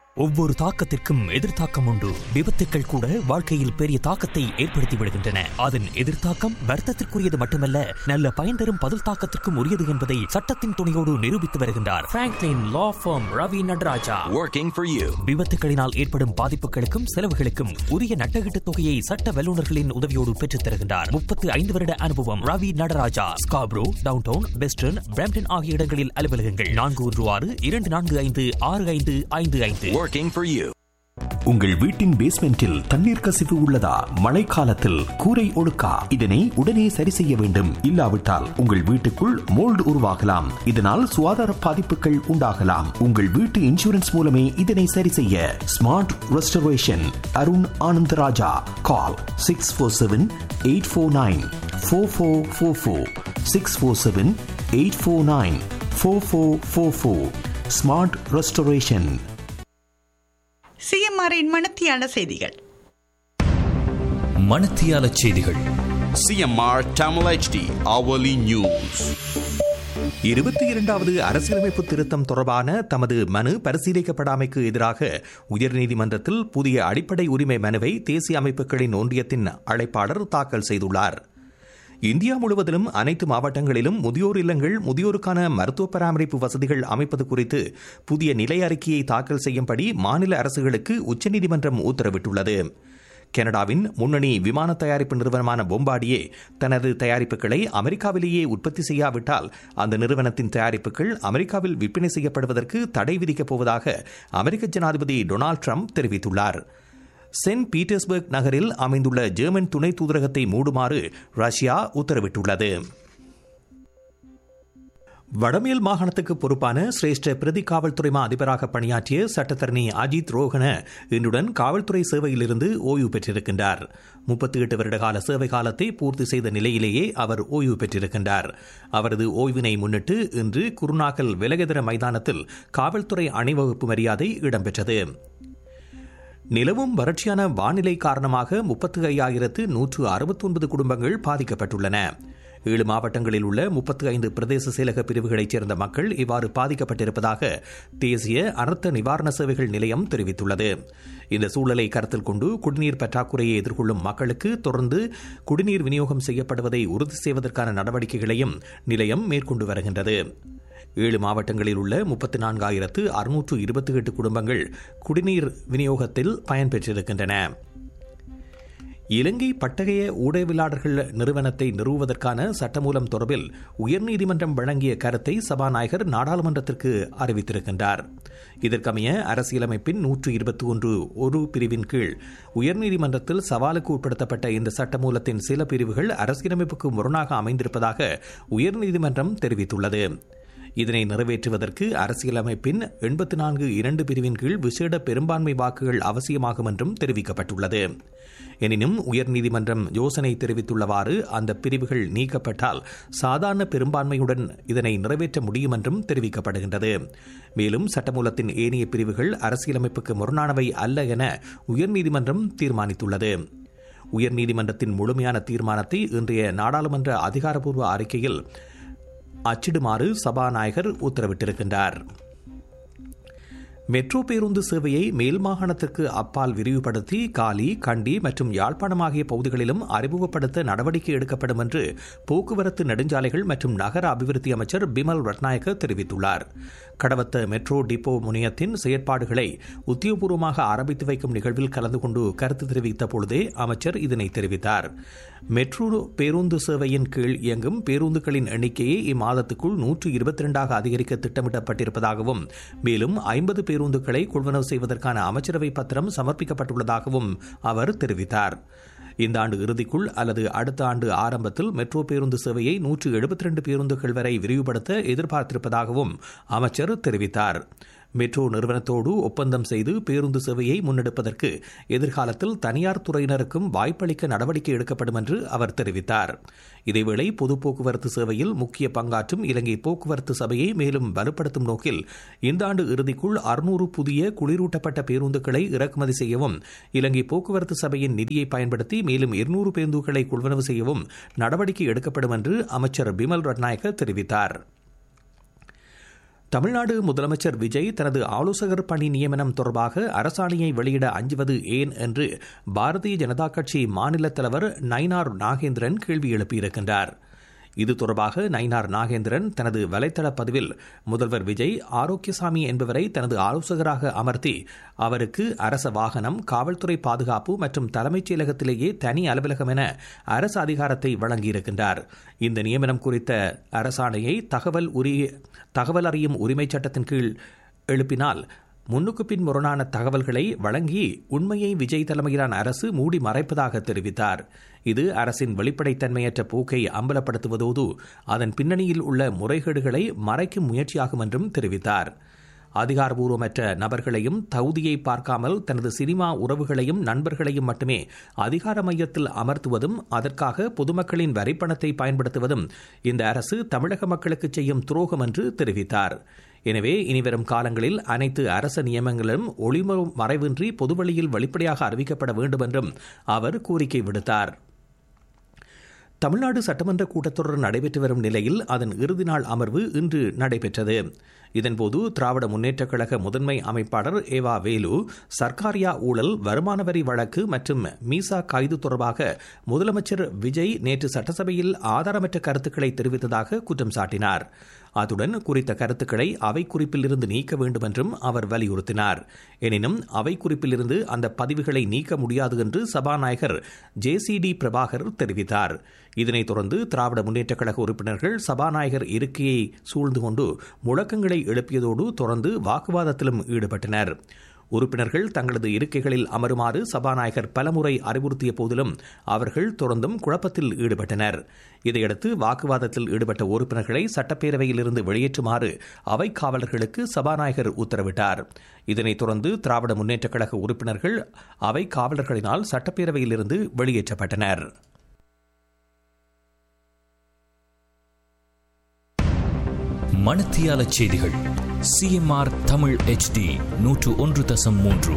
ஒவ்வொரு தாக்கத்திற்கும் எதிர்த்தாக்கம் உண்டு விபத்துக்கள் கூட வாழ்க்கையில் பெரிய தாக்கத்தை ஏற்படுத்தி விடுகின்றன அதன் எதிர்த்தாக்கம் வர்த்தத்திற்குரியது மட்டுமல்ல நல்ல பயன் தரும் பதில் தாக்கத்திற்கும் உரியது என்பதை சட்டத்தின் துணையோடு நிரூபித்து வருகின்றார் Franklin law firm Ravi Nataraja working for you. விபத்துகளினால் ஏற்படும் பாதிப்புகளுக்கும் செலவுகளுக்கும் உரிய நட்டகீட்டு தொகையை சட்ட வல்லுநர்களின் உதவியோடு பெற்றுத் தருகின்றார் முப்பத்து ஐந்து வருட அனுபவம் Ravi Nataraja Scarborough downtown western Brampton ஆகிய இடங்களில் அலுவலகங்கள் நான்கு ஒன்று ஆறு இரண்டு நான்கு ஐந்து ஆறு ஐந்து ஐந்து ஐந்து Working for you. உங்கள் வீட்டின் பேஸ்மெண்டில் தண்ணீர் கசிவு உள்ளதா மழைக்காலத்தில் கூரை ஒழுக்கா இதனை உடனே சரி செய்ய வேண்டும் இல்லாவிட்டால் உங்கள் வீட்டுக்குள் மோல்டு உருவாகலாம் இதனால் சுகாதார பாதிப்புகள் உண்டாகலாம் உங்கள் வீட்டு இன்சூரன்ஸ் மூலமே இதனை சரி செய்ய smart restoration Arun Anandaraja call six four seven eight four nine four four four four six four seven eight four nine four four four four smart restoration சிஎம்ஆரின் மணத்தியால செய்திகள் மணத்தியால செய்திகள் CMR Tamil HD hourly news. இருபத்தி இரண்டாவது அரசியலமைப்பு திருத்தம் தொடர்பான தமது மனு பரிசீலிக்கப்படாமைக்கு எதிராக உயர்நீதிமன்றத்தில் புதிய அடிப்படை உரிமை மனுவை தேசிய அமைப்புகளின் ஒன்றியத்தின் அழைப்பாளர் தாக்கல் செய்துள்ளார் இந்தியா முழுவதிலும் அனைத்து மாவட்டங்களிலும் முதியோர் இல்லங்கள் முதியோருக்கான மருத்துவ பராமரிப்பு வசதிகள் அமைப்பது குறித்து புதிய நிலை அறிக்கையை தாக்கல் செய்யும்படி மாநில அரசுகளுக்கு உச்சநீதிமன்றம் உத்தரவிட்டுள்ளது கனடாவின் முன்னணி விமான தயாரிப்பு நிறுவனமான பொம்பாடியே தனது தயாரிப்புகளை அமெரிக்காவிலேயே உற்பத்தி செய்யாவிட்டால் அந்த நிறுவனத்தின் தயாரிப்புகள் அமெரிக்காவில் விற்பனை செய்யப்படுவதற்கு தடை விதிக்கப் போவதாக அமெரிக்க ஜனாதிபதி டொனால்டு ட்ரம்ப் தெரிவித்துள்ளார் சென்ட் பீட்டர்ஸ்பர்க் நகரில் அமைந்துள்ள ஜெர்மன் துணை தூதரகத்தை மூடுமாறு ரஷ்யா உத்தரவிட்டுள்ளது வடமேல் மாகாணத்துக்கு பொறுப்பான சிரேஷ்ட பிரதி காவல்துறை மா அதிபராக பணியாற்றிய சட்டத்தரணி அஜித் ரோஹன இன்றுடன் காவல்துறை சேவையிலிருந்து ஓய்வு பெற்றிருக்கின்றார் முப்பத்தி எட்டு வருட கால சேவை காலத்தை பூர்த்தி செய்த நிலையிலேயே அவர் ஓய்வு பெற்றிருக்கின்றார் அவரது ஓய்வினை முன்னிட்டு இன்று குருநாகல் விலகதர மைதானத்தில் காவல்துறை அணிவகுப்பு மரியாதை இடம்பெற்றது நிலவும் வறட்சியான வானிலை காரணமாக முப்பத்து ஐயாயிரத்து நூற்று அறுபத்தி ஒன்பது குடும்பங்கள் பாதிக்கப்பட்டுள்ளன ஏழு மாவட்டங்களில் உள்ள முப்பத்து ஐந்து பிரதேச செயலக பிரிவுகளைச் சேர்ந்த மக்கள் இவ்வாறு பாதிக்கப்பட்டிருப்பதாக தேசிய அனர்த்த நிவாரண சேவைகள் நிலையம் தெரிவித்துள்ளது இந்த சூழலை கருத்தில் கொண்டு குடிநீர் பற்றாக்குறையை எதிர்கொள்ளும் மக்களுக்கு தொடர்ந்து குடிநீர் விநியோகம் செய்யப்படுவதை உறுதி செய்வதற்கான நடவடிக்கைகளையும் நிலையம் மேற்கொண்டு வருகின்றது ஏழு மாவட்டங்களில் உள்ள முப்பத்தி நான்காயிரத்து அறுநூற்று இருபத்தி எட்டு குடும்பங்கள் குடிநீர் விநியோகத்தில் பயன்பெற்றிருக்கின்றன இலங்கை பட்டய ஊடகவியலாளர்கள் நிறுவனத்தை நிறுவுவதற்கான சட்டமூலம் தொடர்பில் உயர்நீதிமன்றம் வழங்கிய கருத்தை சபாநாயகர் நாடாளுமன்றத்திற்கு அறிவித்திருக்கின்றார் இதற்கமைய அரசியலமைப்பின் நூற்று இருபத்தி ஒன்று ஒரு பிரிவின் கீழ் உயர்நீதிமன்றத்தில் சவாலுக்கு உட்படுத்தப்பட்ட இந்த சட்டமூலத்தின் சில பிரிவுகள் அரசியலமைப்புக்கு முரணாக அமைந்திருப்பதாக உயர்நீதிமன்றம் தெரிவித்துள்ளது இதனை நிறைவேற்றுவதற்கு அரசியலமைப்பின் எண்பத்தி நான்கு இரண்டு பிரிவின் கீழ் விசேட பெரும்பான்மை வாக்குகள் அவசியமாகும் என்றும் தெரிவிக்கப்பட்டுள்ளது எனினும் உயர்நீதிமன்றம் யோசனை தெரிவித்துள்ளவாறு அந்த பிரிவுகள் நீக்கப்பட்டால் சாதாரண பெரும்பான்மையுடன் இதனை நிறைவேற்ற முடியும் என்றும் தெரிவிக்கப்படுகின்றது மேலும் சட்டமூலத்தின் ஏனைய பிரிவுகள் அரசியலமைப்புக்கு முரணானவை அல்ல என உயர்நீதிமன்றம் தீர்மானித்துள்ளது உயர்நீதிமன்றத்தின் முழுமையான தீர்மானத்தை இன்றைய நாடாளுமன்ற அதிகாரப்பூர்வ அறிக்கையில் அச்சிடுமாறு சபாநாயகர் உத்தரவிட்டிருக்கின்றார் மெட்ரோ பேருந்து சேவையை மேல் மாகாணத்திற்கு அப்பால் விரிவுபடுத்தி காலி கண்டி மற்றும் யாழ்ப்பாணம் ஆகிய பகுதிகளிலும் அறிமுகப்படுத்த நடவடிக்கை எடுக்கப்படும் என்று போக்குவரத்து நெடுஞ்சாலைகள் மற்றும் நகர அபிவிருத்தி அமைச்சர் பிமல் ரட்நாயக்க தெரிவித்துள்ளார் கடவத்த மெட்ரோ டிப்போ முனையத்தின் செயற்பாடுகளை உத்தியோகபூர்வமாக ஆரம்பித்து வைக்கும் நிகழ்வில் கலந்து கொண்டு கருத்து தெரிவித்த பொழுதே அமைச்சர் இதனை தெரிவித்தார் மெட்ரோ பேருந்து சேவையின் கீழ் இயங்கும் பேருந்துகளின் எண்ணிக்கையை இம்மாதத்துக்குள் நூற்று இருபத்தி இரண்டாக அதிகரிக்க திட்டமிடப்பட்டிருப்பதாகவும் மேலும் ஐம்பது பேருந்துகளை கொள்வனவு செய்வதற்கான அமைச்சரவை பத்திரம் சமர்ப்பிக்கப்பட்டுள்ளதாகவும் அவர் தெரிவித்தார் இந்த ஆண்டு இறுதிக்குள் அல்லது அடுத்த ஆண்டு ஆரம்பத்தில் மெட்ரோ பேருந்து சேவையை நூற்று எழுபத்தி ரெண்டு பேருந்துகள் வரை விரிவுபடுத்த எதிர்பார்த்திருப்பதாகவும் அமைச்சர் தெரிவித்தார் மெட்ரோ நிறுவனத்தோடு ஒப்பந்தம் செய்து பேருந்து சேவையை முன்னெடுப்பதற்கு எதிர்காலத்தில் தனியார் துறையினருக்கும் வாய்ப்பளிக்க நடவடிக்கை எடுக்கப்படும் என்று அவர் தெரிவித்தார் இதேவேளை பொது போக்குவரத்து சேவையில் முக்கிய பங்காற்றும் இலங்கை போக்குவரத்து சபையை மேலும் வலுப்படுத்தும் நோக்கில் இந்த ஆண்டு இறுதிக்குள் அறுநூறு புதிய குளிரூட்டப்பட்ட பேருந்துகளை இறக்குமதி செய்யவும் இலங்கை போக்குவரத்து சபையின் நிதியை பயன்படுத்தி மேலும் இருநூறு பேருந்துகளை கொள்வனவு செய்யவும் நடவடிக்கை எடுக்கப்படும் என்று அமைச்சர் பிமல் ரட்நாயக்க தெரிவித்தார் தமிழ்நாடு முதலமைச்சர் விஜய் தனது ஆலோசகர் பணி நியமனம் தொடர்பாக அரசாணையை வெளியிட அஞ்சுவது ஏன் என்று பாரதிய ஜனதா கட்சி மாநில தலைவர் நயினார் நாகேந்திரன் கேள்வி எழுப்பியிருக்கின்றார் இது தொடர்பாக நயினார் நாகேந்திரன் தனது வலைதள பதிவில் முதல்வர் விஜய் ஆரோக்கியசாமி என்பவரை தனது ஆலோசகராக அமர்த்தி அவருக்கு அரச வாகனம் காவல்துறை பாதுகாப்பு மற்றும் தலைமைச் செயலகத்திலேயே தனி அலுவலகம் என அரசு அதிகாரத்தை வழங்கியிருக்கின்றார் இந்த நியமனம் குறித்த அரசாணையை தகவல் உரிய தகவல் அறியும் உரிமைச் சட்டத்தின் கீழ் எழுப்பினால் முன்னுக்கு பின் முரணான தகவல்களை வழங்கி உண்மையை விஜய் தலைமையிலான அரசு மூடி மறைப்பதாக தெரிவித்தார் இது அரசின் வெளிப்படைத்தன்மையற்ற போக்கை அம்பலப்படுத்துவதோடு அதன் பின்னணியில் உள்ள முறைகேடுகளை மறைக்கும் முயற்சியாகும் என்றும் தெரிவித்தார் அதிகாரபூர்வமற்ற நபர்களையும் தகுதியை பார்க்காமல் தனது சினிமா உறவுகளையும் நண்பர்களையும் மட்டுமே அதிகார மையத்தில் அமர்த்துவதும் அதற்காக பொதுமக்களின் வரிப்பணத்தை பயன்படுத்துவதும் இந்த அரசு தமிழக மக்களுக்கு செய்யும் துரோகம் என்று தெரிவித்தார் எனவே இனிவரும் காலங்களில் அனைத்து அரச நியமங்களும் ஒளிமறு மறைவின்றி பொதுவெளியில் வெளிப்படையாக அறிவிக்கப்பட வேண்டும் என்றும் அவர் கோரிக்கை விடுத்தார் தமிழ்நாடு சட்டமன்ற கூட்டத்தொடர் நடைபெற்று வரும் நிலையில் அதன் இறுதி நாள் அமர்வு இன்று நடைபெற்றது இதன்போது திராவிட முன்னேற்றக் கழக முதன்மை அமைப்பாளர் ஏவா வேலு சர்க்காரியா ஊழல் வருமான வரி வழக்கு மற்றும் மீசா கைது தொடர்பாக முதலமைச்சர் விஜய் நேற்று சட்டசபையில் ஆதாரமற்ற கருத்துக்களை தெரிவித்ததாக குற்றம் சாட்டினார் அத்துடன் குறித்த கருத்துக்களை அவை குறிப்பில் இருந்து நீக்க வேண்டும் என்றும் அவர் வலியுறுத்தினார் எனினும் அவை குறிப்பில் இருந்து அந்த பதிவுகளை நீக்க முடியாது என்று சபாநாயகர் ஜே சி டி பிரபாகர் தெரிவித்தார் இதனைத் தொடர்ந்து திராவிட முன்னேற்றக் கழக உறுப்பினர்கள் சபாநாயகர் இருக்கையை சூழ்ந்து கொண்டு முழக்கங்களை எழுப்பியதோடு தொடர்ந்து வாக்குவாதத்திலும் ஈடுபட்டனர் உறுப்பினர்கள் தங்களது இருக்கைகளில் அமருமாறு சபாநாயகர் பலமுறை அறிவுறுத்திய போதிலும் அவர்கள் தொடர்ந்தும் குழப்பத்தில் ஈடுபட்டனர் இதையடுத்து வாக்குவாதத்தில் ஈடுபட்ட உறுப்பினர்களை சட்டப்பேரவையிலிருந்து வெளியேற்றுமாறு அவை காவலர்களுக்கு சபாநாயகர் உத்தரவிட்டார் இதனைத் தொடர்ந்து திராவிட முன்னேற்றக் கழக உறுப்பினர்கள் அவை காவலர்களினால் சட்டப்பேரவையிலிருந்து வெளியேற்றப்பட்டனர் மணத்தியால செய்திகள் சிஎம்ஆர் தமிழ் ஹெச்டி நூற்று ஒன்று தசம் மூன்று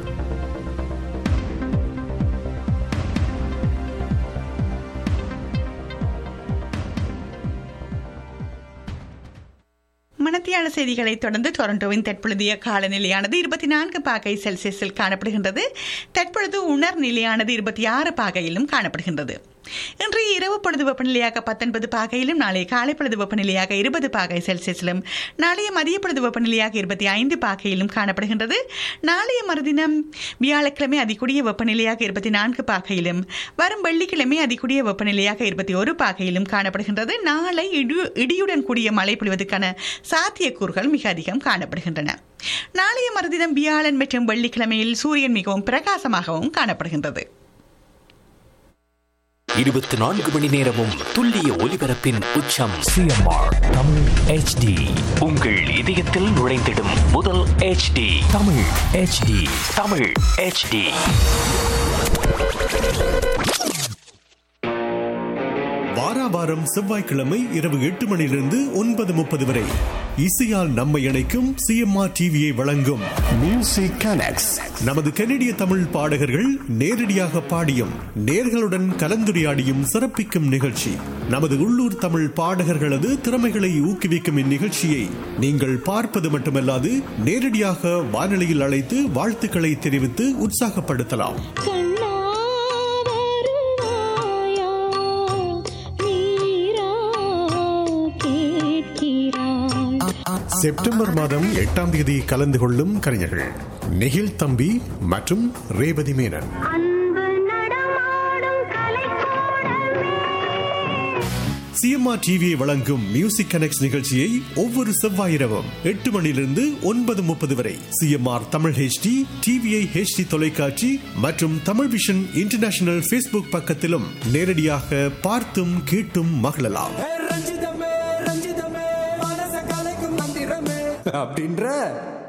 மணத்தியாள செய்திகளை தொடர்ந்து டொரண்டோவின் தற்பொழுதைய காலநிலையானது இருபத்தி நான்கு பாகை செல்சியஸில் காணப்படுகின்றது தற்பொழுது உணர் நிலையானது இருபத்தி ஆறு பாகையிலும் காணப்படுகின்றது இன்றைய இரவு பொழுது வெப்பநிலையாக பத்தொன்பது பாகையிலும் நாளைய காலை பொழுது வெப்பநிலையாக இருபது பாகை செல்சியஸிலும் நாளைய மதிய பொழுது வெப்பநிலையாக இருபத்தி ஐந்து பாகையிலும் காணப்படுகின்றது நாளைய மறுதினம் வியாழக்கிழமை அதிகூடிய வெப்பநிலையாக இருபத்தி நான்கு பாகையிலும் வரும் வெள்ளிக்கிழமை அதிகூடிய வெப்பநிலையாக இருபத்தி ஒரு பாகையிலும் காணப்படுகின்றது நாளை இடி இடியுடன் கூடிய மழை பொழிவதற்கான சாத்தியக்கூறுகள் மிக அதிகம் காணப்படுகின்றன நாளைய மறுதினம் வியாழன் மற்றும் வெள்ளிக்கிழமையில் சூரியன் மிகவும் பிரகாசமாகவும் காணப்படுகின்றது இருபத்தி நான்கு மணி நேரமும் துல்லிய ஒலிபரப்பின் உச்சம் சிஎம்ஆர் தமிழ் ஹெச்டி உங்கள் இதயத்தில் நுழைந்திடும் முதல் HD Tamil HD Tamil HD வாராவாரம் செவ்வாய்க்கிழமை இரவு எட்டு மணியிலிருந்து ஒன்பது முப்பது வரை இசையால் நம்மை இணைக்கும் சிஎம்ஆர் டிவியை வழங்கும் மியூசிக் கனெக்ட்ஸ் நமது கனடிய தமிழ் பாடகர்கள் நேரடியாக பாடியும் நேர்களுடன் கலந்துரையாடியும் சிறப்பிக்கும் நிகழ்ச்சி நமது உள்ளூர் தமிழ் பாடகர்களது திறமைகளை ஊக்குவிக்கும் இந்நிகழ்ச்சியை நீங்கள் பார்ப்பது மட்டுமல்லாது நேரடியாக வானொலியில் அழைத்து வாழ்த்துக்களை தெரிவித்து உற்சாகப்படுத்தலாம் கண்ணா வருவாயா நீரா கேட்கிறாய் செப்டம்பர் மாதம் எட்டாம் தேதி கலந்து கொள்ளும் கலைஞர்கள் நெகில் தம்பி மற்றும் ரேவதி மேனன் அன்பு நடமாடும் கலைக்கூடமே சிஎம்ஆர் டிவியை வழங்கும் மியூசிக் கனெக்ட் நிகழ்ச்சியை ஒவ்வொரு செவ்வாய் இரவும் எட்டு மணியிலிருந்து ஒன்பது முப்பது வரை CMR Tamil HD TVI HD தொலைக்காட்சி மற்றும் தமிழ் விஷன் இன்டர்நேஷனல் ஃபேஸ்புக் பக்கத்திலும் நேரடியாக பார்த்தும் கேட்டும் மகிழலாம் ரஞ்சிதமே ரஞ்சிதமே மனச கலைக்கும் மந்திரமே அப்படின்ற